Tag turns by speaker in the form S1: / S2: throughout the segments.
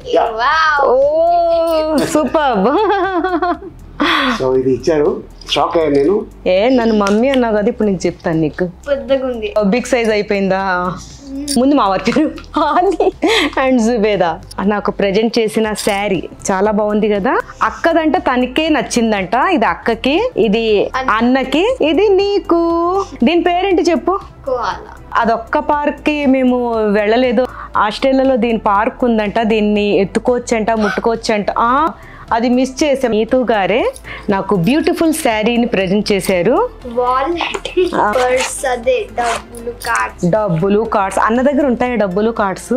S1: Yeah.
S2: Wow.
S3: ఓ super
S1: so ఇది ఇచ్చారు shock అయ్యాను నేను
S3: ఏ నన్ను మమ్మీ అన్నావు కదా ఇప్పుడు నేను చెప్తాను నీకు
S2: పెద్దగా ఉంది
S3: బిగ్ సైజ్ అయిపోయిందా ముందు మా వారి పేరు ఆలి అండ్ జుబేదా నాకు ప్రజెంట్ చేసిన శారీ చాలా బాగుంది కదా అక్కదంట తనకే నచ్చిందంట ఇది అక్కకి ఇది అన్నకి ఇది నీకు దీని పేరేంటి చెప్పు
S2: కోవాలా
S3: అదొక్క పార్క్ కి మేము వెళ్ళలేదు ఆస్ట్రేలియాలో దీని పార్క్ ఉందంట దీన్ని ఎత్తుకోవచ్చంట ముట్టుకోవచ్చంట ఆ, అది మిస్ చేసాం నీతూ గారే నాకు బ్యూటిఫుల్ శారీని ప్రజెంట్ చేశారు
S2: వాలెట్ పర్స్ అదే డబ్బులు కార్డ్స్
S3: డబ్బులు కార్డ్స్ అన్న దగ్గర ఉంటాయి డబ్బులు కార్డ్స్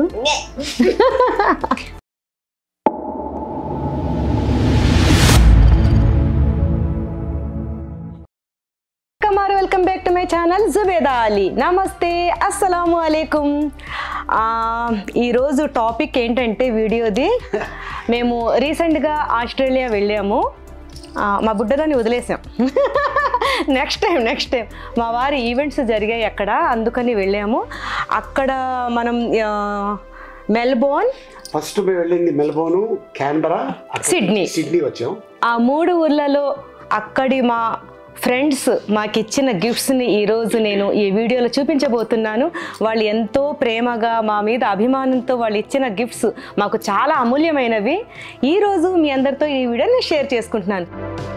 S3: కమార్ welcome back to my channel Zubeda Ali నమస్తే అస్సలాము అలైకుం ఆ, ఈరోజు టాపిక్ ఏంటంటే వీడియోది మేము రీసెంట్గా ఆస్ట్రేలియా వెళ్ళాము ఆ, మా బుడ్డదాన్ని వదిలేసాం నెక్స్ట్ టైం నెక్స్ట్ టైం మా వారి ఈవెంట్స్ జరిగాయి అక్కడ అందుకని వెళ్ళాము అక్కడ మనం ఆ, మెల్బోర్న్
S1: ఫస్ట్ మేము వెళ్ళింది మెల్బోర్న్ క్యాన్బరా అక్కడ
S3: సిడ్నీ.
S1: సిడ్నీ వచ్చాం
S3: ఆ మూడు ఊర్లలో అక్కడి మా ఫ్రెండ్స్ మాకు ఇచ్చిన గిఫ్ట్స్ని ఈరోజు నేను ఈ వీడియోలో చూపించబోతున్నాను వాళ్ళు ఎంతో ప్రేమగా మా మీద అభిమానంతో వాళ్ళు ఇచ్చిన గిఫ్ట్స్ మాకు చాలా అమూల్యమైనవి ఈరోజు మీ అందరితో ఈ వీడియోని షేర్ చేసుకుంటున్నాను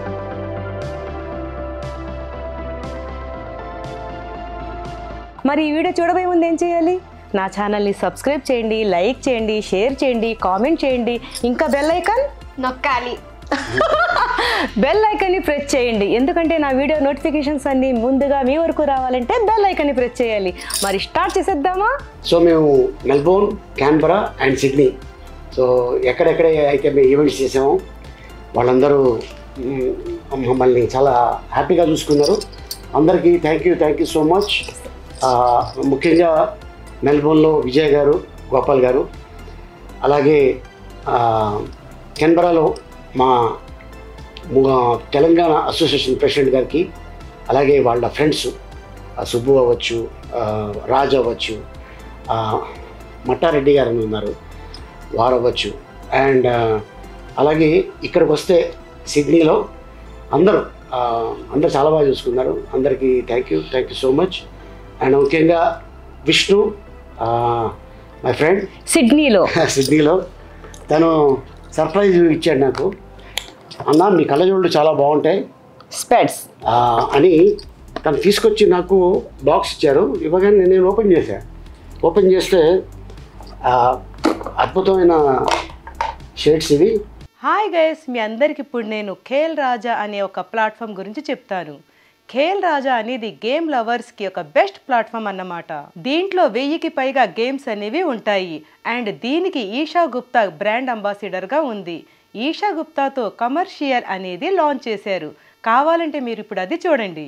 S3: మరి ఈ వీడియో చూడబోయే ముందు ఏం చేయాలి నా ఛానల్ని సబ్స్క్రైబ్ చేయండి లైక్ చేయండి షేర్ చేయండి కామెంట్ చేయండి ఇంకా బెల్ ఐకాన్
S2: నొక్కాలి
S3: బెల్ ఐకాన్ని ప్రెస్ చేయండి ఎందుకంటే నా వీడియో నోటిఫికేషన్స్ అన్ని ముందుగా మీ వరకు రావాలంటే బెల్ ఐకాన్ని ప్రెస్ చేయాలి మరి స్టార్ట్ చేసేద్దామా
S1: సో మేము Melbourne Canberra and Sydney so ఎక్కడెక్కడ అయితే మేము ఈవెంట్స్ చేసామో వాళ్ళందరూ మ్, మమ్మల్ని చాలా హ్యాపీగా చూసుకున్నారు అందరికీ thank you thank you so much ముఖ్యంగా మెల్బోర్న్లో విజయ్ గారు గోపాల్ గారు అలాగే ఆ, కెన్బరాలో మా ము- తెలంగాణ అసోసియేషన్ ప్రెసిడెంట్ గారికి అలాగే వాళ్ళ ఫ్రెండ్స్ సుబ్బు అవ్వచ్చు ఆ, రాజు అవ్వచ్చు ఆ, మట్టారెడ్డి గారు అని ఉన్నారు వారు అవ్వచ్చు అండ్ ఆ, అలాగే ఇక్కడికి వస్తే సిడ్నీలో అందరూ ఆ, అందరూ చాలా బాగా చూసుకున్నారు అందరికీ thank you thank you so much and ముఖ్యంగా విష్ణు మై ఫ్రెండ్
S3: సిడ్నీలో
S1: సిడ్నీలో తను సర్ప్రైజ్ ఇచ్చాడు నాకు అన్న మీ కళ్ళజోళ్ళు చాలా బాగుంటాయి
S3: స్పెడ్స్
S1: ఆ, అని తను తీసుకొచ్చి నాకు బాక్స్ ఇచ్చారు ఇవ్వగానే నేను ఓపెన్ చేశాను ఓపెన్ చేస్తే ఆ, అద్భుతమైన షేడ్స్ ఇవి
S3: హాయ్ గైస్ మీ అందరికి ఇప్పుడు నేను ఖేల్ రాజా అనే ఒక ప్లాట్ఫామ్ గురించి చెప్తాను ఖేల్ రాజా అనేది గేమ్ లవర్స్ కి ఒక బెస్ట్ ప్లాట్ఫామ్ అన్నమాట దీంట్లో వెయ్యికి పైగా గేమ్స్ అనేవి ఉంటాయి అండ్ దీనికి ఈషా గుప్తా బ్రాండ్ అంబాసిడర్ గా ఉంది ఈషా గుప్తాతో కమర్షియల్ అనేది లాంచ్ చేశారు కావాలంటే మీరు ఇప్పుడు అది చూడండి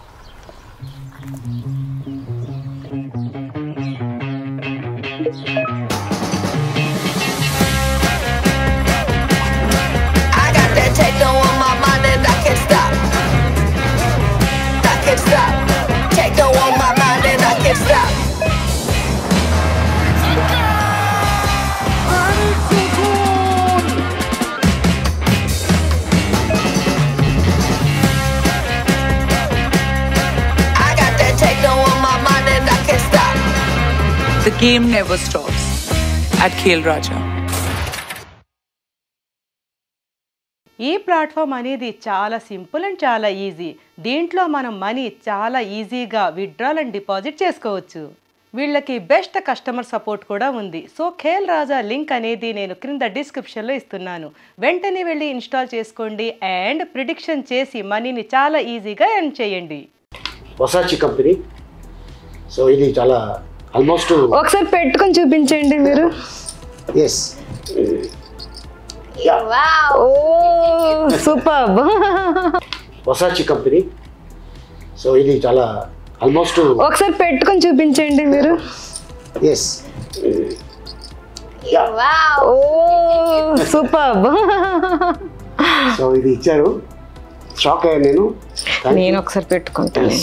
S4: I got that techno on my mind and I can't stop. I can't stop. Techno on my mind and I can't stop. I got that techno on my mind and I can't stop.
S5: The game never stops at Khel Raja.
S3: ఈ platform అనేది చాలా simple and చాలా easy దీంట్లో మనం money చాలా ఈజీగా withdrawal and deposit చేసుకోవచ్చు వీళ్ళకి బెస్ట్ కస్టమర్ సపోర్ట్ కూడా ఉంది సో ఖేల్ రాజా లింక్ అనేది నేను క్రింద డిస్క్రిప్షన్లో ఇస్తున్నాను వెంటనే వెళ్ళి ఇన్స్టాల్ చేసుకోండి అండ్ ప్రిడిక్షన్ చేసి మనీని చాలా ఈజీగా ఎర్న్ చేయండి
S1: వసాచి కంపెనీ సో ఇది చాలా ఆల్మోస్ట్
S3: ఒకసారి పెట్టుకొని చూపించండి మీరు
S1: ఎస్
S2: Wow.
S3: ఓ సూపర్
S1: వసాచి కంపెనీ సో ఇది చాలా ఆల్మోస్ట్
S3: ఒకసారి పెట్టుకొని చూపించండి మీరు
S1: ఎస్
S2: Wow.
S3: ఓ సూపర్
S1: సో ఇది ఇచ్చారు షాక్ అయ్యాను నేను Thank you.
S3: నేను ఒకసారి పెట్టుకుంటాను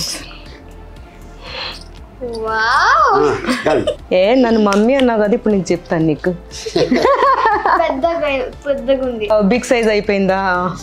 S2: Wow.
S1: Ah, done.
S3: ఏ నన్ను మమ్మీ అన్నావు కదా ఇప్పుడు నేను చెప్తాను నీకు
S2: పెద్దగా పెద్దగా ఉంది
S3: బిగ్ సైజ్ అయిపోయిందా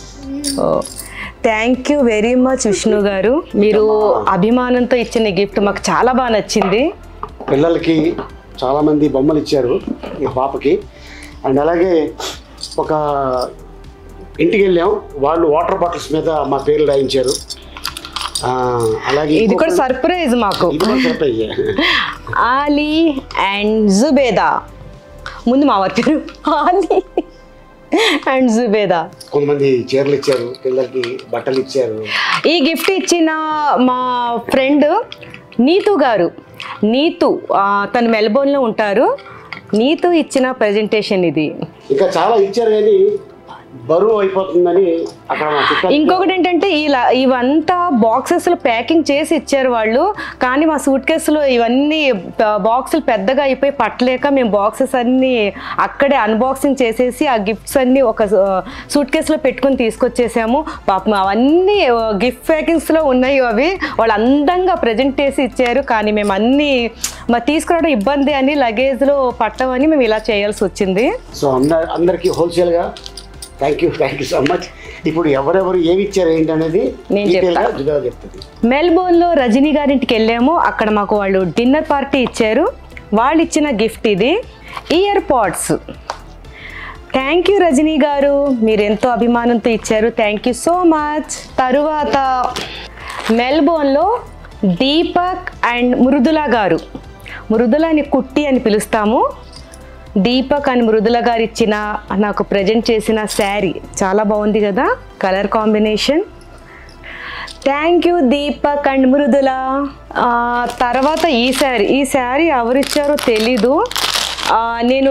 S3: thank you very much Vishnu garu మీరు అభిమానంతో ఇచ్చిన గిఫ్ట్ మాకు చాలా బాగా నచ్చింది
S1: పిల్లలకి చాలామంది బొమ్మలు ఇచ్చారు ఈ పాపకి అండ్ అలాగే ఒక ఇంటికి వెళ్ళాం వాళ్ళు వాటర్ బాటిల్స్ మీద మా పేర్లు రాయించారు ఆ, అలాగే
S3: ఇది కూడా
S1: ఇంకొక-
S3: సర్ప్రైజ్ మాకు
S1: ఇది కూడా surprise.
S3: ఆలీ అండ్ జుబేదా ముందు మా వారి పేరు ఆలీ అండ్ జుబేదా
S1: కొంతమంది చీరలు ఇచ్చారు పిల్లలకి బట్టలు ఇచ్చారు
S3: ఈ గిఫ్ట్ ఇచ్చిన మా ఫ్రెండ్ నీతు గారు నీతు ఆ, తను మెల్బోర్న్లో ఉంటారు నీతు ఇచ్చిన ప్రజెంటేషన్ ఇది
S1: ఇంకా చాలా ఇచ్చారు కానీ బరువు అయిపోతుందని అక్కడ మా చుట్టాలు
S3: ఇంకొకటి ఏంటంటే ఇలా ఇవంతా బాక్సెస్లో ప్యాకింగ్ చేసి ఇచ్చారు వాళ్ళు కానీ మా సూట్ కేసులో ఇవన్నీ బాక్సులు పెద్దగా అయిపోయి పట్టలేక మేము బాక్సెస్ అన్నీ అక్కడే అన్బాక్సింగ్ చేసేసి ఆ గిఫ్ట్స్ అన్నీ ఒక సూట్ కేసులో పెట్టుకొని తీసుకొచ్చేసాము పాపం అవన్నీ గిఫ్ట్ ప్యాకింగ్స్లో ఉన్నాయి అవి వాళ్ళు అందంగా ప్రజెంట్ చేసి ఇచ్చారు కానీ మేము అన్నీ మా తీసుకురావడం ఇబ్బంది అని లగేజ్లో పట్టమని మేము ఇలా చేయాల్సి వచ్చింది
S1: సో అందరు అందరికీ హోల్సేల్గా thank you thank you so much ఇప్పుడు ఎవరెవరు ఏమి ఇచ్చారు ఏంటి అనేది
S3: నేను
S1: డీటెయిల్గా
S3: చెప్తా.
S1: జుదా చెప్తుంది
S3: మెల్బోర్న్లో రజనీ గారింటికి వెళ్ళాము అక్కడ మాకు వాళ్ళు డిన్నర్ పార్టీ ఇచ్చారు వాళ్ళు ఇచ్చిన గిఫ్ట్ ఇది ear pods thank you Rajani garu మీరు ఎంతో అభిమానంతో ఇచ్చారు థ్యాంక్ యూ సో మచ్ తరువాత మెల్బోర్న్లో దీపక్ అండ్ మృదుల గారు మృదులని కుట్టి అని పిలుస్తాము దీపక్ అని మృదుల గారు ఇచ్చిన నాకు ప్రజెంట్ చేసిన శారీ చాలా బాగుంది కదా colour combination thank you Deepak and Mrudula ఆ, తర్వాత ఈ శారీ ఈ శారీ ఎవరిచ్చారో తెలీదు ఆ, నేను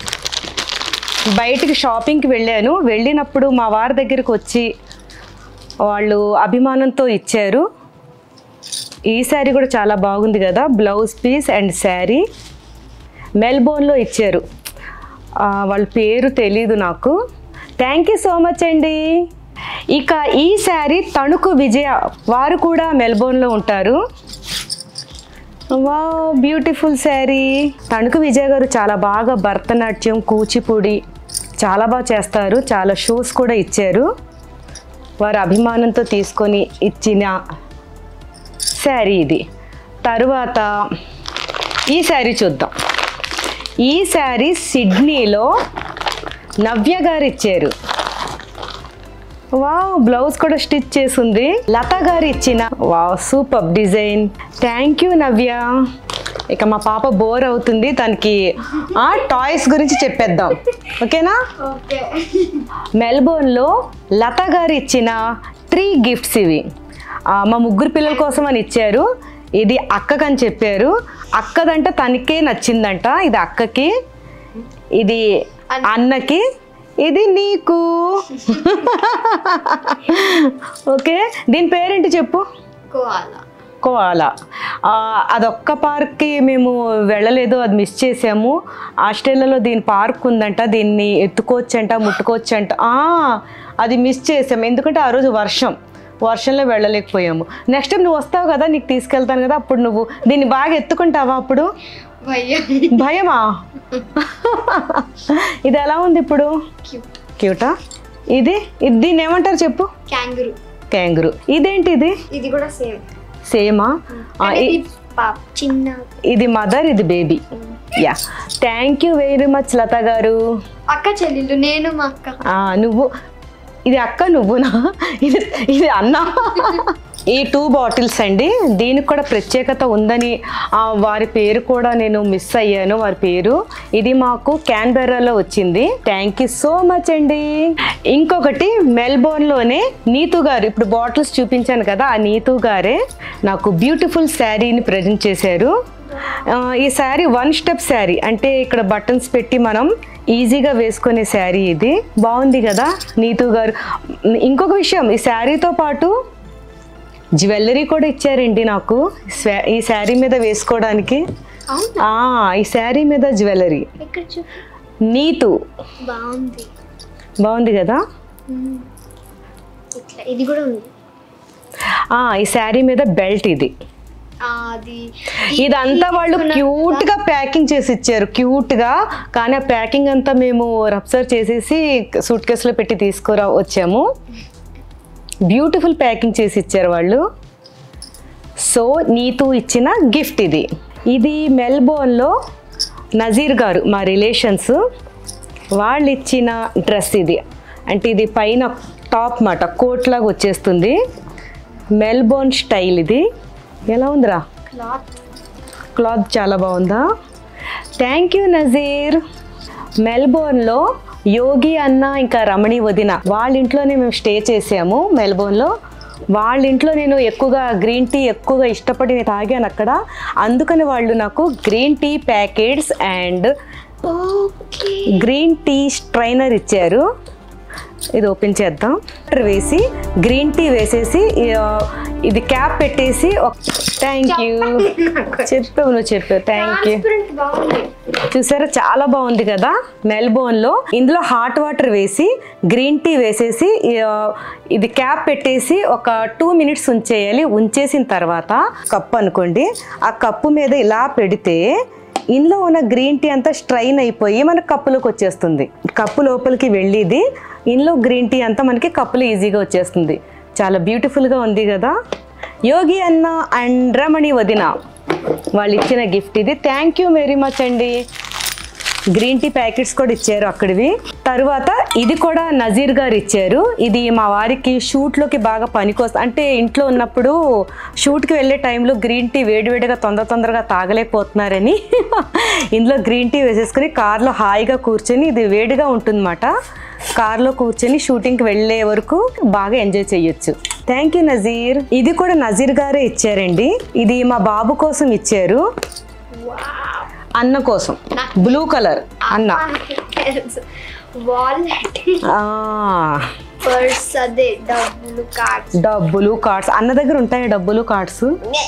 S3: బయటికి షాపింగ్కి వెళ్ళాను వెళ్ళినప్పుడు మా వారి దగ్గరికి వచ్చి వాళ్ళు అభిమానంతో ఇచ్చారు ఈ శారీ కూడా చాలా బాగుంది కదా బ్లౌజ్ పీస్ అండ్ శారీ మెల్బోర్న్లో ఇచ్చారు ఆ, వాళ్ళ పేరు తెలీదు నాకు థ్యాంక్ యూ సో మచ్ అండి ఇక ఈ శారీ తణుకు విజయ వారు కూడా మెల్బోర్న్లో ఉంటారు వా బ్యూటిఫుల్ శారీ తణుకు విజయ్ గారు చాలా బాగా భరతనాట్యం కూచిపూడి చాలా బాగా చేస్తారు చాలా షోస్ కూడా ఇచ్చారు వారు అభిమానంతో తీసుకొని ఇచ్చిన శారీ ఇది తరువాత ఈ శారీ చూద్దాం ఈ శారీ సిడ్నీలో నవ్య గారు ఇచ్చారు వావ్ బ్లౌజ్ కూడా స్టిచ్ చేసింది లత గారు ఇచ్చిన wow super design thank you Navya ఇక మా పాప బోర్ అవుతుంది తనకి ఆ టాయ్స్ గురించి చెప్పేద్దాం ఓకేనా
S2: ఓకే
S3: మెల్బోర్న్లో లత గారు ఇచ్చిన త్రీ గిఫ్ట్స్ ఇవి ఆ, మా ముగ్గురు పిల్లల కోసం అని ఇచ్చారు ఇది అక్కకని చెప్పారు అక్కదంట తనకే నచ్చిందంట ఇది అక్కకి ఇది అన్నకి ఇది నీకు ఓకే దీని పేరేంటి చెప్పు
S2: కోవాలా
S3: కోవాలా ఆ, అదొక్క పార్క్కి మేము వెళ్ళలేదు అది మిస్ చేసాము ఆస్ట్రేలియాలో దీని పార్క్ ఉందంట దీన్ని ఎత్తుకోవచ్చంట ముట్టుకోవచ్చంట ఆ, అది మిస్ చేసాము ఎందుకంటే ఆ రోజు వర్షం వర్షంలో వెళ్ళలేకపోయాము నెక్స్ట్ టైం నువ్వు వస్తావు కదా నీకు తీసుకెళ్తాను కదా అప్పుడు నువ్వు దీన్ని బాగా ఎత్తుకుంటావా అప్పుడు
S2: భయ్యా
S3: భయమా ఇది ఎలా ఉంది ఇప్పుడు
S2: క్యూట్
S3: క్యూటా ఇది ఇది దీన్ని ఏమంటారు చెప్పు
S2: క్యాంగురు
S3: క్యాంగురు ఇదేంటి ఇది
S2: ఇది కూడా సేమ్
S3: సేమా ఆ, ఇ-
S2: ఇది పాప చిన్న
S3: ఇది మదర్ ఇది baby yeah thank you very much Latha garu
S2: అక్క చెల్లెళ్ళు నేను మా అక్క
S3: ఆ, నువ్వు ఇది అక్క నువ్వునా ఇది ఇది అన్న ఈ టూ బాటిల్స్ అండి దీనికి కూడా ప్రత్యేకత ఉందని ఆ, వారి పేరు కూడా నేను మిస్ అయ్యాను వారి పేరు ఇది మాకు క్యాన్బెర్రాలో వచ్చింది థ్యాంక్ యూ సో మచ్ అండి ఇంకొకటి మెల్బోర్న్లోనే నీతు గారు ఇప్పుడు బాటిల్స్ చూపించాను కదా ఆ నీతు గారే నాకు బ్యూటిఫుల్ శారీని ప్రజెంట్ చేశారు ఆ, ఈ శారీ వన్ స్టెప్ శారీ అంటే ఇక్కడ బటన్స్ పెట్టి మనం ఈజీగా వేసుకునే శారీ ఇది బాగుంది కదా నీతు గారు ఇంకొక విషయం ఈ శారీతో పాటు జ్యువెలరీ కూడా ఇచ్చారండి నాకు స్వా- ఈ శారీ మీద వేసుకోవడానికి
S2: అవును
S3: ఆ, ఈ శారీ మీద జ్యువెలరీ
S2: ఇక్కడ చూపు
S3: నీతు
S2: బాగుంది
S3: బాగుంది కదా
S2: మ్మ్. ఇట్లా ఇది కూడా ఉంది
S3: ఆ, ఈ శారీ మీద బెల్ట్ ఇది
S2: ఆ, అది
S3: ఇదంతా వాళ్ళు క్యూట్ గా ప్యాకింగ్ చేసి ఇచ్చారు క్యూట్ గా కానీ ఆ ప్యాకింగ్ అంతా మేము రబ్సర్ చేసేసి సూట్ కేసులో పెట్టి తీసుకురా వచ్చాము బ్యూటిఫుల్ ప్యాకింగ్ చేసి ఇచ్చారు వాళ్ళు సో నీతు ఇచ్చిన గిఫ్ట్ ఇది ఇది మెల్బోర్న్లో నజీర్ గారు మా రిలేషన్స్ వాళ్ళు ఇచ్చిన డ్రెస్ ఇది అంటే ఇది పైన టాప్ మాట కోట్ లాగా వచ్చేస్తుంది మెల్బోర్న్ స్టైల్ ఇది ఎలా ఉందిరా
S2: క్లాత్
S3: క్లాత్ చాలా బాగుందా థ్యాంక్ యూ నజీర్ మెల్బోర్న్లో యోగి అన్న ఇంకా రమణి వదిన వాళ్ళ ఇంట్లోనే మేము స్టే చేసాము మెల్బోర్న్లో వాళ్ళ ఇంట్లో నేను ఎక్కువగా గ్రీన్ టీ ఎక్కువగా ఇష్టపడి నేను తాగాను అక్కడ అందుకని వాళ్ళు నాకు green tea packets and
S2: okay
S3: green tea strainer ఇచ్చారు ఇది ఓపెన్ చేద్దాం వాటర్ వేసి గ్రీన్ టీ వేసేసి ఆ, ఇది క్యాప్ పెట్టేసి థ్యాంక్ యూ చెప్పావు నువ్వు చెప్పావు థ్యాంక్ యూ
S2: ట్రాన్స్పరెంట్ బాగుంది
S3: చూసారా చాలా బాగుంది కదా మెల్బోర్న్ లో ఇందులో హాట్ వాటర్ వేసి గ్రీన్ టీ వేసేసి ఆ, ఇది క్యాప్ పెట్టేసి ఒక టూ మినిట్స్ ఉంచేయాలి ఉంచేసిన తర్వాత కప్పు అనుకోండి ఆ కప్పు మీద ఇలా పెడితే ఇందులో ఉన్న గ్రీన్ టీ అంతా స్ట్రైన్ అయిపోయి మన కప్పులోకి వచ్చేస్తుంది కప్పు లోపలికి వెళ్ళిది ఇందులో గ్రీన్ టీ అంతా మనకి కప్పులో ఈజీగా వచ్చేస్తుంది చాలా బ్యూటిఫుల్గా ఉంది కదా యోగి అన్న అండ్ రమణి వదిన వాళ్ళు ఇచ్చిన గిఫ్ట్ ఇది థ్యాంక్ యూ వెరీ మచ్ అండి గ్రీన్ టీ ప్యాకెట్స్ కూడా ఇచ్చారు అక్కడివి తర్వాత ఇది కూడా నజీర్ గారు ఇచ్చారు ఇది మా వారికి షూట్లోకి బాగా పనికొస్తుంది అంటే ఇంట్లో ఉన్నప్పుడు షూట్కి వెళ్ళే టైంలో గ్రీన్ టీ వేడివేడిగా తొందర తొందరగా తాగలేకపోతున్నారని ఇందులో గ్రీన్ టీ వేసేసుకుని కార్లో హాయిగా కూర్చొని ఇది వేడిగా ఉంటుందన్నమాట కార్లో కూర్చొని షూటింగ్కి వెళ్ళే వరకు బాగా ఎంజాయ్ చేయొచ్చు థ్యాంక్ యూ నజీర్ ఇది కూడా నజీర్ గారే ఇచ్చారండి ఇది మా బాబు కోసం ఇచ్చారు అన్న కోసం బ్లూ కలర్ అన్న
S2: తెలుసు వాలెట్
S3: ఆ,
S2: పర్స్ అదే డబ్బులు కార్డ్స్
S3: డబ్బులు కార్డ్స్ అన్న దగ్గర ఉంటాయి డబ్బులు కార్డ్స్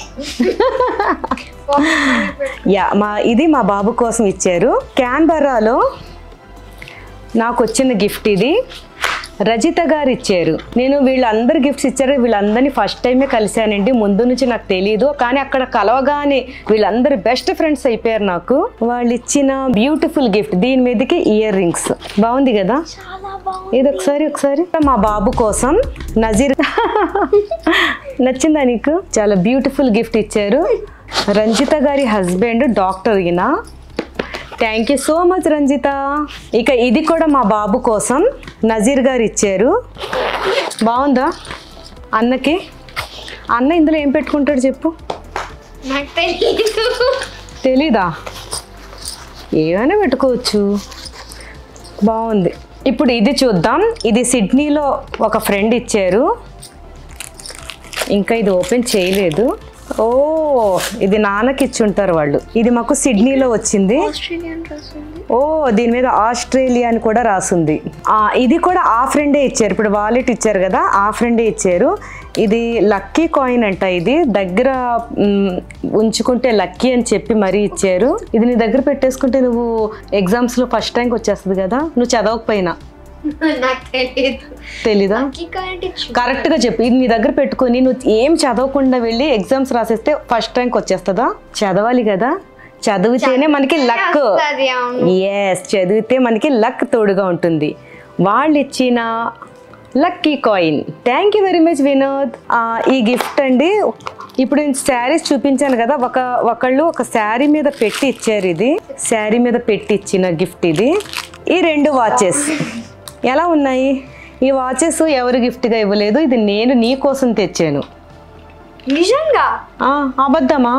S3: యా మా ఇది మా బాబు కోసం ఇచ్చారు క్యాన్బరాలో నాకు వచ్చిన గిఫ్ట్ ఇది రజిత గారు ఇచ్చారు నేను వీళ్ళందరు గిఫ్ట్స్ ఇచ్చారు వీళ్ళందరినీ ఫస్ట్ టైమే కలిశానండి ముందు నుంచి నాకు తెలియదు కానీ అక్కడ కలవగానే వీళ్ళందరూ బెస్ట్ ఫ్రెండ్స్ అయిపోయారు నాకు వాళ్ళు ఇచ్చిన బ్యూటిఫుల్ గిఫ్ట్ దీని మీదకి ఇయర్ రింగ్స్ బాగుంది కదా
S2: చాలా బాగుంది
S3: ఇది ఒకసారి ఒకసారి మా బాబు కోసం నజీర్ నచ్చిందా నీకు చాలా బ్యూటిఫుల్ గిఫ్ట్ ఇచ్చారు రంజిత గారి హస్బెండ్ డాక్టర్ ఈయన thank you so much Ranjitha ఇక ఇది కూడా మా బాబు కోసం నజీర్ గారు ఇచ్చారు బాగుందా అన్నకి అన్న ఇందులో ఏం పెట్టుకుంటాడు చెప్పు
S2: నాకు తెలియదు
S3: తెలీదా ఏమైనా పెట్టుకోవచ్చు బాగుంది ఇప్పుడు ఇది చూద్దాం ఇది సిడ్నీలో ఒక ఫ్రెండ్ ఇచ్చారు ఇంకా ఇది ఓపెన్ చేయలేదు ఓ ఇది నాన్నకి ఇచ్చి ఉంటారు వాళ్ళు ఇది మాకు సిడ్నీలో వచ్చింది
S2: ఆస్ట్రేలియన్ డ్రెస్ ఉంది
S3: ఓ దీని మీద ఆస్ట్రేలియా అని కూడా రాసుంది ఆ, ఇది కూడా ఆ ఫ్రెండే ఇచ్చారు ఇప్పుడు వాలెట్ ఇచ్చారు కదా ఆ ఫ్రెండే ఇచ్చారు ఇది లక్కీ కాయిన్ అంట ఇది దగ్గర మ్, ఉంచుకుంటే లక్కీ అని చెప్పి మరీ ఇచ్చారు ఇది నీ దగ్గర పెట్టేసుకుంటే నువ్వు ఎగ్జామ్స్లో ఫస్ట్ ర్యాంక్ వచ్చేస్తుంది కదా నువ్వు చదవకపోయినా
S2: నాకు తెలియదు
S3: తెలీదా
S2: కిక్ అంటే
S3: కరెక్ట్గా చెప్పు ఇది నీ దగ్గర పెట్టుకొని నువ్వు ఏం చదవకుండా వెళ్ళి ఎగ్జామ్స్ రాసేస్తే ఫస్ట్ ర్యాంక్ వచ్చేస్తుందా చదవాలి కదా చదివితేనే మనకి లక్
S2: వస్తది, అవును.
S3: ఎస్ చదివితే మనకి లక్ తోడుగా ఉంటుంది వాళ్ళు ఇచ్చిన lucky coin thank you very much Vinod ఆ, ఈ గిఫ్ట్ అండి ఇప్పుడు నేను శారీస్ చూపించాను కదా ఒక ఒకళ్ళు ఒక శారీ మీద పెట్టి ఇచ్చారు ఇది శారీ మీద పెట్టి ఇచ్చిన గిఫ్ట్ ఇది ఈ రెండు వాచెస్ ఎలా ఉన్నాయి ఈ వాచెస్ ఎవరు గిఫ్ట్గా ఇవ్వలేదు ఇది నేను నీ కోసం తెచ్చాను
S2: నిజంగా
S3: ఆ, అబద్ధమా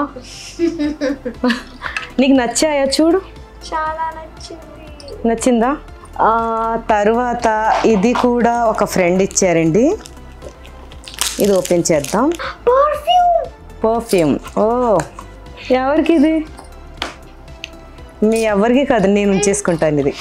S3: నీకు నచ్చాయా చూడు
S2: చాలా నచ్చింది
S3: నచ్చిందా ఆ, తర్వాత ఇది కూడా ఒక ఫ్రెండ్ ఇచ్చారండి ఇది ఓపెన్ చేద్దాం
S2: పర్ఫ్యూమ్
S3: పర్ఫ్యూమ్ ఓ ఎవరికి ఇది మీ ఎవరికి కాదు నేను ఉంచేసుకుంటాను ఇది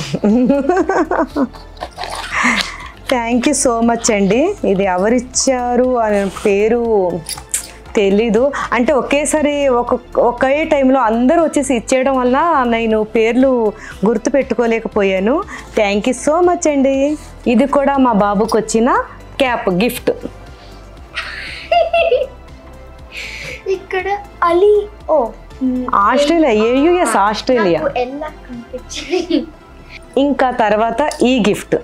S3: థ్యాంక్ యూ సో మచ్ అండి ఇది ఎవరిచ్చారు అనే పేరు తెలీదు అంటే ఒకేసారి ఒక ఒకే టైంలో అందరూ వచ్చేసి ఇచ్చేయడం వల్ల నేను పేర్లు గుర్తు పెట్టుకోలేకపోయాను థ్యాంక్ యూ సో మచ్ అండి ఇది కూడా మా బాబుకి వచ్చిన క్యాప్ గిఫ్ట్
S2: ఇక్కడ Ali oh
S3: Australia AUS Australia
S2: నాకు ఎలా కనిపించింది
S3: ఇంకా తర్వాత ఈ గిఫ్ట్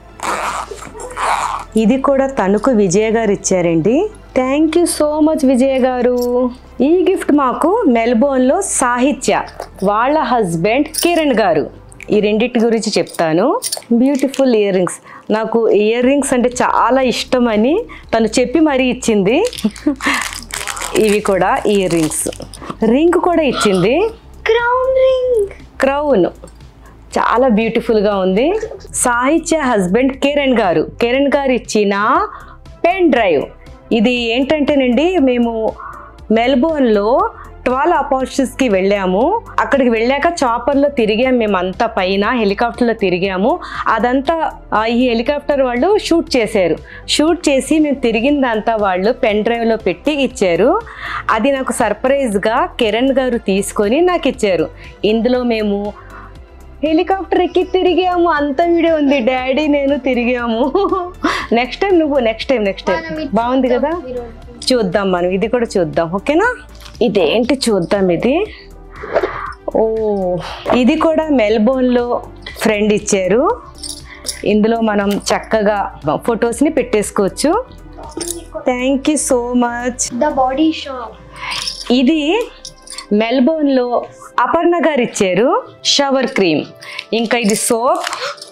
S3: ఇది కూడా తణుకు విజయ గారు ఇచ్చారండి thank you so much Vijaya garu ఈ గిఫ్ట్ మాకు మెల్బోర్న్లో సాహిత్య వాళ్ళ హస్బెండ్ కిరణ్ గారు ఈ రెండింటి గురించి చెప్తాను బ్యూటిఫుల్ ఇయర్ రింగ్స్ నాకు ఇయర్ రింగ్స్ అంటే చాలా ఇష్టమని తను చెప్పి మరీ ఇచ్చింది ఇవి కూడా ఇయర్ రింగ్స్ రింగ్ కూడా ఇచ్చింది
S2: క్రౌన్ రింగ్
S3: క్రౌన్ చాలా బ్యూటిఫుల్గా ఉంది సాహిత్య హస్బెండ్ కిరణ్ గారు కిరణ్ గారు ఇచ్చిన పెన్ డ్రైవ్ ఇది ఏంటంటేనండి మేము మెల్బోర్న్లో ట్వెల్వ్ అపార్చునిటీస్కి వెళ్ళాము అక్కడికి వెళ్ళాక చాపర్లో తిరిగాము మేమంతా పైన హెలికాప్టర్లో తిరిగాము అదంతా ఆ, ఈ హెలికాప్టర్ వాళ్ళు షూట్ చేశారు షూట్ చేసి మేము తిరిగిందంతా వాళ్ళు పెన్ డ్రైవ్లో పెట్టి ఇచ్చారు అది నాకు సర్ప్రైజ్గా కిరణ్ గారు తీసుకొని నాకు ఇచ్చారు ఇందులో మేము హెలికాప్టర్ ఎక్కి తిరిగాము అంత వీడియో ఉంది డాడీ నేను తిరిగాము నెక్స్ట్ టైం నువ్వు నెక్స్ట్ టైం నెక్స్ట్ టైం బాగుంది కదా చూద్దాం మనం ఇది కూడా చూద్దాం ఓకేనా ఇదేంటి చూద్దాం ఇది ఓ ఇది కూడా మెల్బోర్న్లో ఫ్రెండ్ ఇచ్చారు ఇందులో మనం చక్కగా ఫొటోస్ని పెట్టేసుకోవచ్చు thank you so much
S2: the Body Shop
S3: ఇది మెల్బోర్న్లో అపర్ణ గారు ఇచ్చారు షవర్ క్రీమ్ ఇంకా ఇది సోప్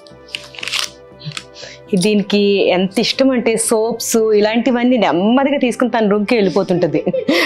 S3: దీనికి ఎంత ఇష్టం అంటే సోప్స్ ఇలాంటివన్నీ నెమ్మదిగా తీసుకుని తన రూమ్కి వెళ్ళిపోతుంటుంది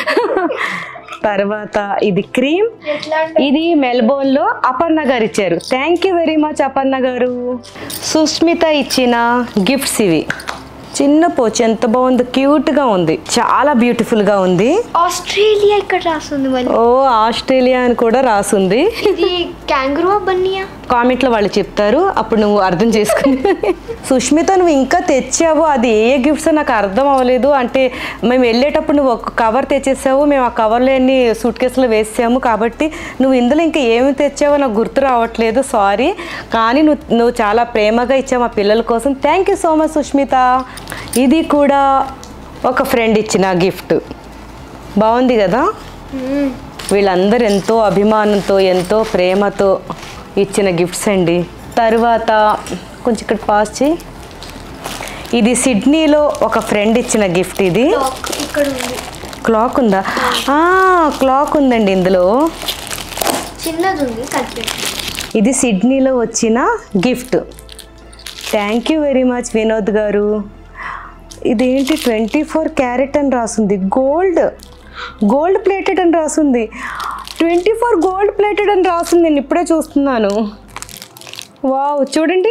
S3: తర్వాత ఇది క్రీమ్
S2: ఎట్లా
S3: ఇది మెల్బోర్న్లో అపర్ణ గారు ఇచ్చారు thank you very much Aparna garu Susmitha ఇచ్చిన గిఫ్ట్స్ ఇవి చిన్న పోచ్ ఎంత బాగుంది క్యూట్గా ఉంది చాలా బ్యూటిఫుల్గా ఉంది
S2: ఆస్ట్రేలియా ఇక్కడ రాస్తుంది మళ్ళీ
S3: ఓ ఆస్ట్రేలియా అని కూడా రాసుంది
S2: ఇది క్యాంగ్రూ బన్నీయా
S3: కామెంట్లో వాళ్ళు చెప్తారు అప్పుడు నువ్వు అర్థం చేసుకుని సుష్మిత నువ్వు ఇంకా తెచ్చావు అది ఏ గిఫ్ట్స్ నాకు అర్థం అవ్వలేదు అంటే మేము వెళ్ళేటప్పుడు నువ్వు ఒక కవర్ తెచ్చేసావు మేము ఆ కవర్లో అన్ని సూట్ కేసులో వేసాము కాబట్టి నువ్వు ఇందులో ఇంకా ఏమి తెచ్చావో నాకు గుర్తు రావట్లేదు సారీ కానీ నువ్వు నువ్వు చాలా ప్రేమగా ఇచ్చావు మా పిల్లల కోసం thank you so much Sushmitha ఇది కూడా ఒక ఫ్రెండ్ ఇచ్చిన గిఫ్ట్ బాగుంది కదా వీళ్ళందరూ ఎంతో అభిమానంతో ఎంతో ప్రేమతో ఇచ్చిన గిఫ్ట్స్ అండి తరువాత కొంచెం ఇక్కడ పాస్ చేయి ఇది సిడ్నీలో ఒక ఫ్రెండ్ ఇచ్చిన గిఫ్ట్ ఇది
S2: క్లాక్ ఇక్కడ ఉంది
S3: క్లాక్ ఉందా ఆ, క్లాక్ ఉందండి ఇందులో
S2: చిన్నది ఉంది కనిపెట్టి
S3: ఇది సిడ్నీలో వచ్చిన gift thank you very much Vinod garu ఇదేంటి ట్వంటీ ఫోర్ క్యారెట్ అని రాసింది గోల్డ్ గోల్డ్ ప్లేటెడ్ అని రాసింది ట్వంటీ ఫోర్ గోల్డ్ ప్లేటెడ్ అని రాసింది నేను ఇప్పుడే చూస్తున్నాను వావ్ చూడండి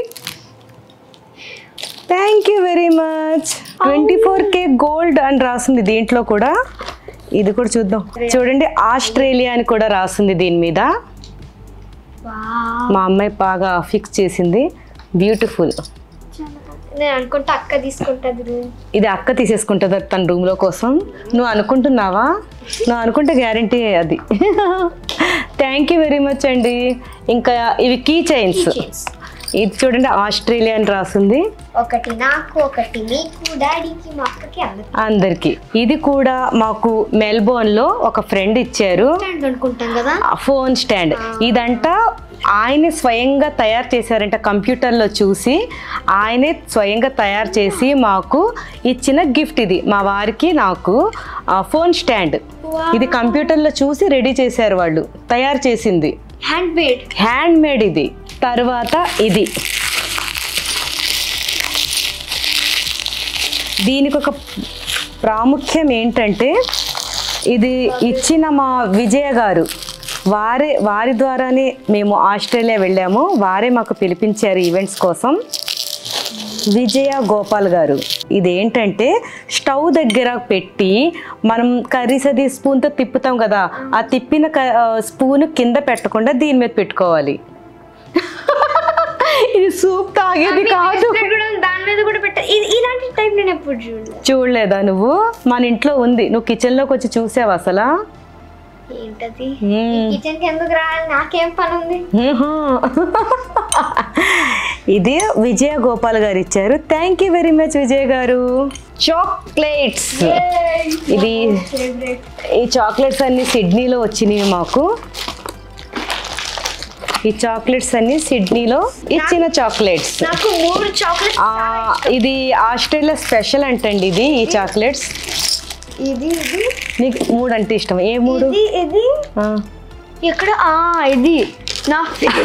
S3: thank you very much twenty four K gold అని రాసింది దీంట్లో కూడా ఇది కూడా చూద్దాం చూడండి ఆస్ట్రేలియా అని కూడా రాసింది దీని మీద మా అమ్మాయి బాగా ఫిక్స్ చేసింది బ్యూటిఫుల్
S2: నేను అనుకుంటా అక్క తీసుకుంటుంది రూమ్
S3: ఇది అక్క తీసేసుకుంటుంది తన రూమ్లో కోసం నువ్వు అనుకుంటున్నావా నువ్వు అనుకుంటే గ్యారంటీ అది థ్యాంక్ యూ వెరీ మచ్ అండి ఇంకా ఇవి కీ చైన్స్ ఇది చూడండి ఆస్ట్రేలియా అని రాసింది
S2: ఒకటి నాకు ఒకటి మీకు డాడీకి మా అక్కకి అందరికి
S3: అందరికి ఇది కూడా మాకు మెల్బోర్న్లో ఒక ఫ్రెండ్ ఇచ్చారు
S2: స్టాండ్ అనుకుంటాం కదా
S3: ఫోన్ స్టాండ్ ఇదంట ఆయనే స్వయంగా తయారు చేశారంట కంప్యూటర్లో చూసి ఆయనే స్వయంగా తయారు చేసి మాకు ఇచ్చిన గిఫ్ట్ ఇది మా వారికి నాకు ఆ, ఫోన్ స్టాండ్ ఇది కంప్యూటర్లో చూసి రెడీ చేశారు వాళ్ళు తయారు చేసింది
S2: హ్యాండ్ మేడ్
S3: హ్యాండ్ మేడ్ ఇది తర్వాత ఇది దీనికి ఒక ప్రాముఖ్యం ఏంటంటే ఇది ఇచ్చిన మా విజయ గారు వారే వారి ద్వారానే మేము ఆస్ట్రేలియా వెళ్ళాము వారే మాకు పిలిపించారు ఈవెంట్స్ కోసం విజయ గోపాల్ గారు ఇదేంటంటే స్టవ్ దగ్గర పెట్టి మనం కర్రీస్ అది స్పూన్తో తిప్పుతాం కదా ఆ తిప్పిన క- ఆ, స్పూన్ కింద పెట్టకుండా దీని మీద పెట్టుకోవాలి ఇది సూప్ తాగేది కాదు
S2: కూడా దాని మీద కూడా పెట్టారు ఇది ఇలాంటి టైప్ నేను ఎప్పుడు చూడలేదు
S3: చూడలేదా నువ్వు మన ఇంట్లో ఉంది నువ్వు కిచెన్లోకి వచ్చి చూసావు అసలు
S2: ఏంటది
S3: మ్మ్.
S2: కిచెన్ కి ఎందుకు రావాలి నాకేం పని ఉంది
S3: ఇది విజయ గోపాల్ గారు ఇచ్చారు thank you very much Vijay garu chocolates ఇది
S2: ఫేవరెట్
S3: ఈ చాక్లెట్స్ అన్ని సిడ్నీలో వచ్చినాయి మాకు ఈ చాక్లెట్స్ అన్ని సిడ్నీలో ఇచ్చిన చాక్లెట్స్
S2: నాకు మూడు చాక్లెట్
S3: ఆ, ఇది ఆస్ట్రేలియా స్పెషల్ అంటండి ఇది ఈ చాక్లెట్స్
S2: ఇది ఇది
S3: నీకు మూడు అంటే ఇష్టం ఏ మూడు
S2: ఇది ఇది
S3: ఆ.
S2: ఇక్కడ ఆ ఇది నా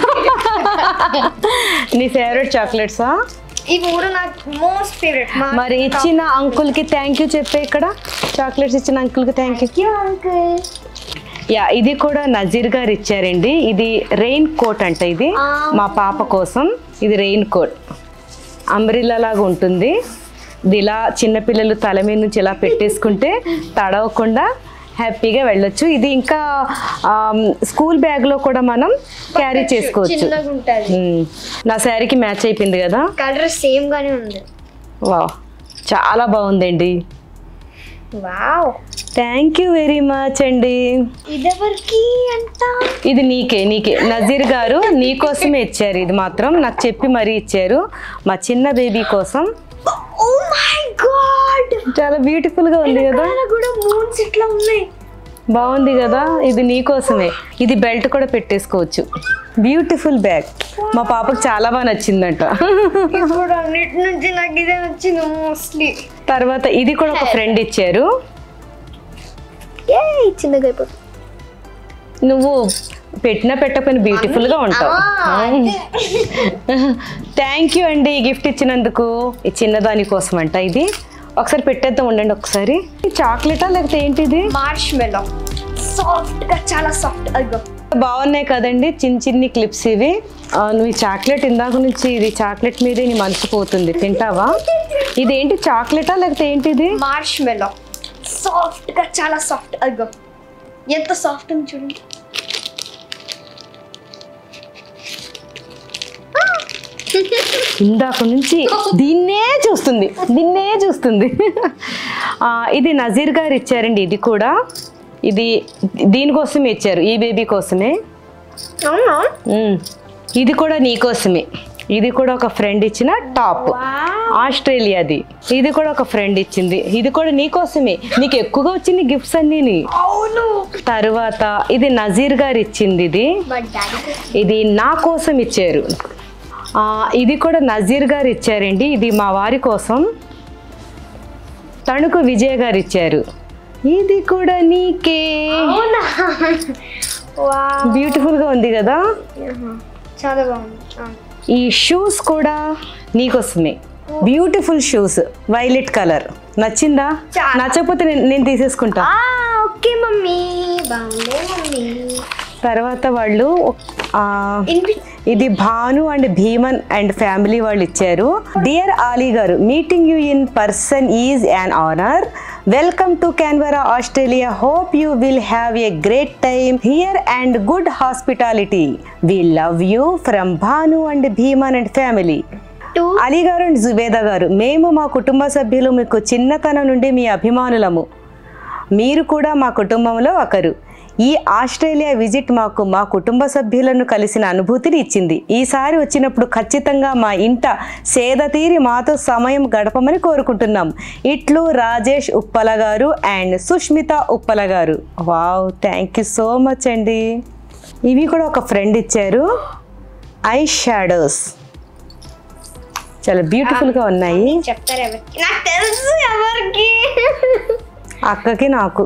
S3: నీ ఫేవరెట్ చాక్లెట్సా
S2: ఈ మూడు నాకు మోస్ట్ ఫేవరెట్
S3: మరి ఇచ్చిన అంకుల్ కి థ్యాంక్ యూ చెప్పే ఇక్కడ చాక్లెట్స్ ఇచ్చిన అంకుల్ కి థ్యాంక్ యూ
S2: అంకుల్
S3: యా ఇది కూడా నజీర్ గారు ఇచ్చారండి ఇది రెయిన్ కోట్ అంట ఇది
S2: ఆ.
S3: మా పాప కోసం ఇది రెయిన్ కోట్ అంబ్రిల్లా లాగా ఉంటుంది ఇది ఇలా చిన్నపిల్లలు తల మీద నుంచి ఇలా పెట్టేసుకుంటే తడవకుండా హ్యాపీగా వెళ్ళొచ్చు ఇది ఇంకా ఆమ్, స్కూల్ బ్యాగ్లో కూడా మనం క్యారీ చేసుకోవచ్చు
S2: చిన్నగా ఉంటది
S3: ఉమ్. నా శారీకి మ్యాచ్ అయిపోయింది కదా
S2: కలర్ సేమ్ గానే ఉంది
S3: వా చాలా బాగుందండి
S2: wow
S3: thank you very much అండి
S2: ఇదెవరికి అంట
S3: ఇది నీకే నీకే నజీర్ గారు నీకోసమే ఇచ్చారు ఇది మాత్రం నాకు చెప్పి మరీ ఇచ్చారు మా చిన్న బేబీ కోసం
S2: ఓ మై గాడ్
S3: చాలా బ్యూటిఫుల్ గా ఉంది కదా
S2: కూడా మూన్స్ ఇట్లా ఉన్నాయి
S3: బాగుంది కదా ఇది నీకోసమే ఇది బెల్ట్ కూడా పెట్టేసుకోవచ్చు బ్యూటిఫుల్ బ్యాగ్ మా పాపకు చాలా బాగా నచ్చిందంట
S2: ఇప్పుడు అన్నిటి నుంచి నాకు ఇదే వచ్చింది మోస్ట్లీ
S3: తర్వాత ఇది కూడా ఒక ఫ్రెండ్ ఇచ్చారు
S2: ఏ చిన్నగా అయిపోతుంది
S3: నువ్వు పెట్టినా పెట్టకపోయినా బ్యూటిఫుల్ గా ఉంటావు థ్యాంక్ యూ అండి ఈ గిఫ్ట్ ఇచ్చినందుకు ఈ చిన్నదాని కోసం అంట ఇది ఒకసారి పెట్టేద్దాం ఉండండి ఒకసారి చాక్లెటా లేకపోతే ఏంటిది
S2: మార్ష్ మెలో సాఫ్ట్ గా చాలా సాఫ్ట్ అదిగో
S3: బాగున్నాయి కదండి చిన్న చిన్ని క్లిప్స్ ఇవి ఆ, నువ్వు ఈ చాక్లెట్ ఇందాక నుంచి ఇది చాక్లెట్ మీదే నీ మనసు పోతుంది తింటావా ఇదేంటి చాక్లెటా లేకపోతే ఏంటిది
S2: మార్ష్ మెలో సాఫ్ట్ గా చాలా సాఫ్ట్ అదిగో ఎంత సాఫ్ట్ ఉంది చూడండి
S3: ఇందాక నుంచి దీన్నే చూస్తుంది దీన్నే చూస్తుంది ఆ, ఇది నజీర్ గారు ఇచ్చారండి ఇది కూడా ఇది దీనికోసమే ఇచ్చారు ఈ బేబీ కోసమే
S2: అవునా
S3: ఉమ్. ఇది కూడా నీకోసమే ఇది కూడా ఒక ఫ్రెండ్ ఇచ్చిన టాప్ ఆస్ట్రేలియాది ఇది కూడా ఒక ఫ్రెండ్ ఇచ్చింది ఇది కూడా నీకోసమే నీకు ఎక్కువగా వచ్చింది గిఫ్ట్స్ అన్నీ
S2: అవును
S3: తర్వాత ఇది నజీర్ గారు ఇచ్చింది ఇది
S2: మా డాడీ
S3: ఇది నా కోసం ఇచ్చారు ఆ, ఇది కూడా నజీర్ గారు ఇచ్చారండి ఇది మా వారి కోసం తణుకు విజయ్ గారు ఇచ్చారు ఇది కూడా నీకే
S2: అవునా వా
S3: బ్యూటిఫుల్ గా ఉంది కదా
S2: చాలా బాగుంది ఆ.
S3: ఈ షూస్ కూడా నీకోసమే బ్యూటిఫుల్ షూస్ వైలెట్ కలర్ నచ్చిందా
S2: చాలా.
S3: నచ్చకపోతే నేను నేను తీసేసుకుంటా
S2: ఆ, ఓకే మమ్మీ బాగుంది మమ్మీ
S3: తర్వాత వాళ్ళు ఆ,
S2: ఇన్వి
S3: ఇది Bhanu and Bheeman and family వాళ్ళు ఇచ్చారు dear Ali garu meeting you in person is an honour welcome to Canberra Australia hope you will have a great time here and good hospitality we love you from Bhanu and Bheeman and family
S2: to
S3: Ali garu and Zubeda గారు మేము మా కుటుంబ సభ్యులు మీకు చిన్నతనం నుండి మీ అభిమానులము మీరు కూడా మా కుటుంబంలో ఒకరు ఈ ఆస్ట్రేలియా విజిట్ మాకు మా కుటుంబ సభ్యులను కలిసిన అనుభూతిని ఇచ్చింది ఈసారి వచ్చినప్పుడు ఖచ్చితంగా మా ఇంట సేద తీరి మాతో సమయం గడపమని కోరుకుంటున్నాం ఇట్లు రాజేష్ ఉప్పల గారు and Sushmitha Uppala garu wow thank you so much అండి ఇవి కూడా ఒక ఫ్రెండ్ ఇచ్చారు ఐ షాడోస్ చాలా బ్యూటిఫుల్గా ఉన్నాయి
S2: చెప్తారు ఎవరికి నాకు తెలుసు ఎవరికి
S3: అక్కకి నాకు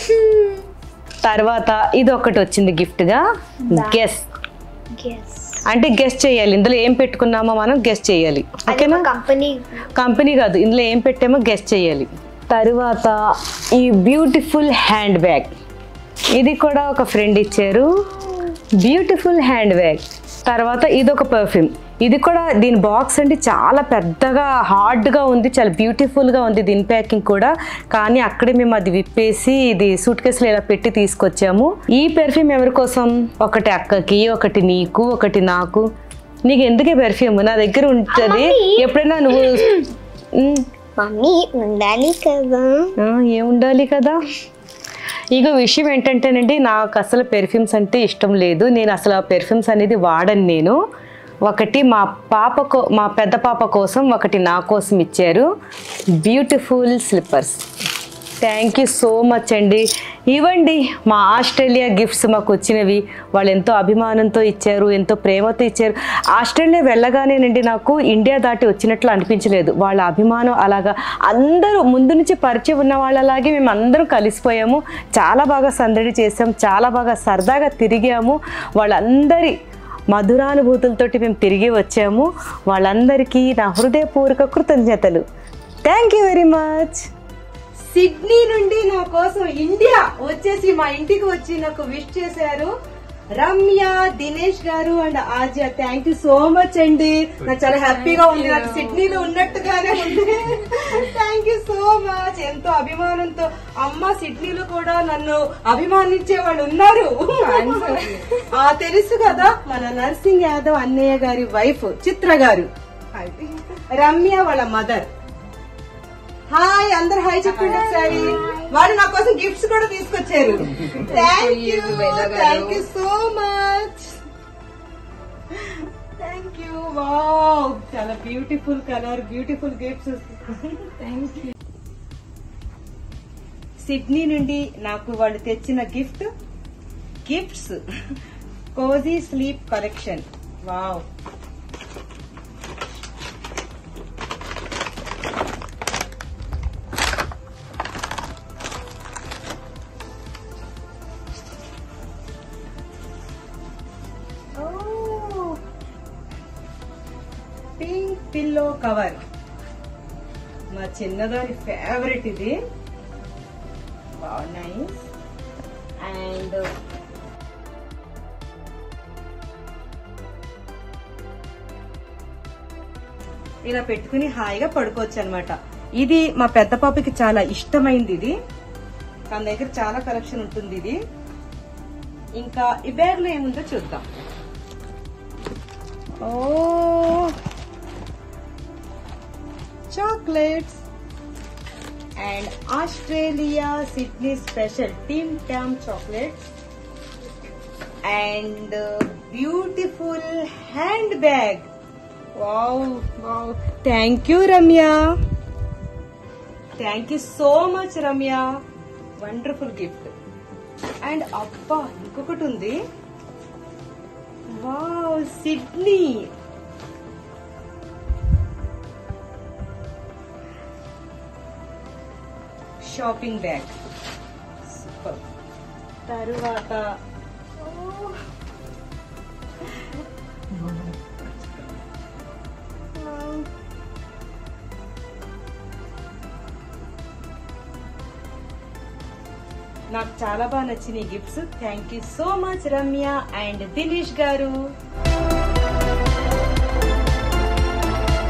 S3: తర్వాత ఇది ఒకటి వచ్చింది గిఫ్ట్గా గెస్
S2: గెస్
S3: అంటే గెస్ట్ చేయాలి ఇందులో ఏం పెట్టుకున్నామో మనం గెస్ట్ చేయాలి
S2: అది
S3: ఓకేనా
S2: కంపెనీ
S3: కంపెనీ కాదు ఇందులో ఏం పెట్టామో గెస్ట్ చేయాలి తరువాత ఈ బ్యూటిఫుల్ హ్యాండ్ బ్యాగ్ ఇది కూడా ఒక ఫ్రెండ్ ఇచ్చారు బ్యూటిఫుల్ హ్యాండ్ బ్యాగ్ తర్వాత ఇది ఒక పర్ఫ్యూమ్ ఇది కూడా దీని బాక్స్ అంటే చాలా పెద్దగా హార్డ్గా ఉంది చాలా బ్యూటిఫుల్గా ఉంది దీని ప్యాకింగ్ కూడా కానీ అక్కడే మేము అది విప్పేసి ఇది సూట్ కేసులో ఇలా పెట్టి తీసుకొచ్చాము ఈ పెర్ఫ్యూమ్ ఎవరి కోసం ఒకటి అక్కకి ఒకటి నీకు ఒకటి నాకు నీకు ఎందుకే పెర్ఫ్యూమ్ నా దగ్గర ఉంటుంది ఎప్పుడైనా నువ్వు ఉమ్,
S2: మమ్మీ ఉండాలి కదా
S3: ఆ, ఏముండాలి కదా ఇక విషయం ఏంటంటేనండి నాకు అసలు పెర్ఫ్యూమ్స్ అంటే ఇష్టం లేదు నేను అసలు ఆ పెర్ఫ్యూమ్స్ అనేది వాడను నేను ఒకటి మా పాప కో మా పెద్ద పాప కోసం ఒకటి నా కోసం ఇచ్చారు beautiful slippers thank you so much అండి ఇవ్వండి మా ఆస్ట్రేలియా గిఫ్ట్స్ మాకు వచ్చినవి వాళ్ళు ఎంతో అభిమానంతో ఇచ్చారు ఎంతో ప్రేమతో ఇచ్చారు ఆస్ట్రేలియా వెళ్ళగానేనండి నాకు ఇండియా దాటి వచ్చినట్లు అనిపించలేదు వాళ్ళ అభిమానం అలాగా అందరూ ముందు నుంచి పరిచయం ఉన్న వాళ్ళలాగే మేము అందరం కలిసిపోయాము చాలా బాగా సందడి చేసాం చాలా బాగా సరదాగా తిరిగాము వాళ్ళందరి మధురానుభూతులతోటి మేము తిరిగి వచ్చాము వాళ్ళందరికీ నా హృదయపూర్వక కృతజ్ఞతలు thank you very much Sydney నుండి నా కోసం ఇండియా వచ్చేసి మా ఇంటికి వచ్చి నాకు విష్ చేశారు Ramya Dinesh garu and Aadya thank you so much అండి నాకు చాలా హ్యాపీగా ఉంది నాకు సిడ్నీలో ఉన్నట్టుగానే ఉంది థ్యాంక్ యూ సో మచ్ ఎంతో అభిమానంతో అమ్మ సిడ్నీలో కూడా నన్ను అభిమానించే వాళ్ళు ఉన్నారు ఆ తెలుసు కదా మన నర్సింగ్ యాదవ్ అన్నయ్య గారి వైఫ్ చిత్ర గారు రమ్య వాళ్ళ మదర్ హాయ్ అందరు హాయ్ చెప్పండి ఒకసారి వాడు నా కోసం గిఫ్ట్స్ కూడా తీసుకొచ్చారు thank you thank you so much thank you wow చాలా beautiful colour beautiful gifts thank you Sydney నుండి నాకు వాళ్ళు తెచ్చిన gift gifts cozy sleep collection wow pink pillow cover మా చిన్నదాని ఫేవరెట్ ఇది నైస్ అండ్ ఇలా పెట్టుకుని హాయిగా పడుకోవచ్చు అనమాట ఇది మా పెద్ద పాపకి చాలా ఇష్టమైంది ఇది తన దగ్గర చాలా కలెక్షన్ ఉంటుంది ఇది ఇంకా ఈ బ్యాగ్ లో ఏముందో చూద్దాం oh chocolates and Australia Sydney special Tim Tam chocolates and beautiful handbag wow wow thank you Ramya thank you so much Ramya wonderful gift and అబ్బా ఇంకొకటి ఉంది wow Sydney shopping bag super తరువాత ఓ. వావ్. నాకు చాలా బాగా నచ్చినాయి gifts thank you so much Ramya and Dileesh గారు